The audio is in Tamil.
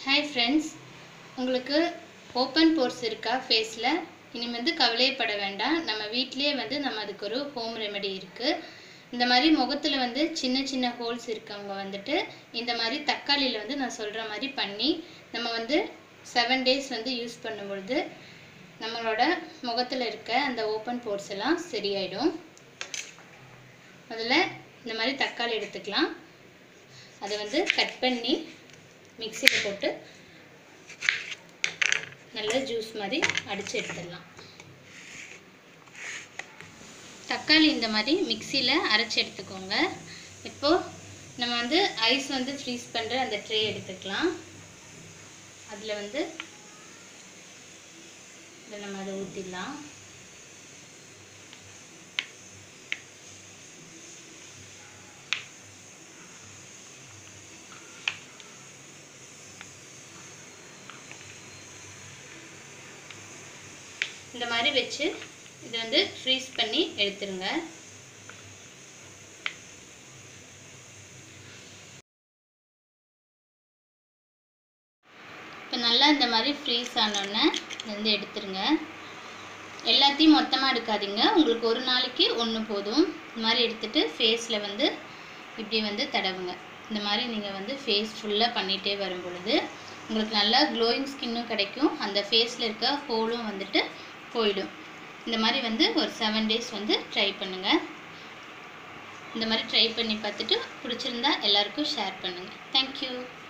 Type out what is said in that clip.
ஹாய் ஃப்ரெண்ட்ஸ் உங்களுக்கு ஓப்பன் போர்ஸ் இருக்கா ஃபேஸில் இனி வந்து கவலையப்பட வேண்டாம் நம்ம வீட்டிலேயே வந்து நம்ம அதுக்கு ஒரு ஹோம் ரெமெடி இருக்குது இந்த மாதிரி முகத்தில் வந்து சின்ன சின்ன ஹோல்ஸ் இருக்கவங்க வந்துட்டு இந்த மாதிரி தக்காளியில் வந்து நான் சொல்கிற மாதிரி பண்ணி நம்ம வந்து செவன் டேஸ் வந்து யூஸ் பண்ணும்பொழுது நம்மளோட முகத்தில் இருக்க அந்த ஓப்பன் போர்ஸ் எல்லாம் சரியாயிடும் முதல்ல இந்த மாதிரி தக்காளி எடுத்துக்கலாம் அதை வந்து கட் பண்ணி மிக்சியில் போட்டு நல்ல ஜூஸ் மாதிரி அடித்து எடுத்துடலாம் தக்காளி இந்த மாதிரி மிக்சியில் அரைச்சி எடுத்துக்கோங்க இப்போது நம்ம வந்து ஐஸ் வந்து ஃப்ரீஸ் பண்ணுற அந்த ட்ரே எடுத்துக்கலாம் அதில் வந்து இதில் நம்ம அதை ஊற்றிடலாம் இந்த மாதிரி வச்சு இதை வந்து ஃப்ரீஸ் பண்ணி எடுத்துருங்க இப்போ நல்லா இந்த மாதிரி ஃப்ரீஸ் ஆனோடனே இதை வந்து எடுத்துருங்க எல்லாத்தையும் மொத்தமாக எடுக்காதீங்க உங்களுக்கு ஒரு நாளைக்கு ஒன்று போதும் இந்த மாதிரி எடுத்துட்டு ஃபேஸில் வந்து இப்படி வந்து தடவுங்க இந்த மாதிரி நீங்கள் வந்து ஃபேஸ் ஃபுல்லாக பண்ணிகிட்டே வரும் பொழுது உங்களுக்கு நல்லா க்ளோயிங் ஸ்கின்னும் கிடைக்கும் அந்த ஃபேஸில் இருக்க ஹோலும் வந்துட்டு போயிடும் இந்த மாதிரி வந்து ஒரு செவன் டேஸ் வந்து ட்ரை பண்ணுங்கள் இந்த மாதிரி ட்ரை பண்ணி பார்த்துட்டு பிடிச்சிருந்தா எல்லாருக்கும் ஷேர் பண்ணுங்கள் தேங்க்யூ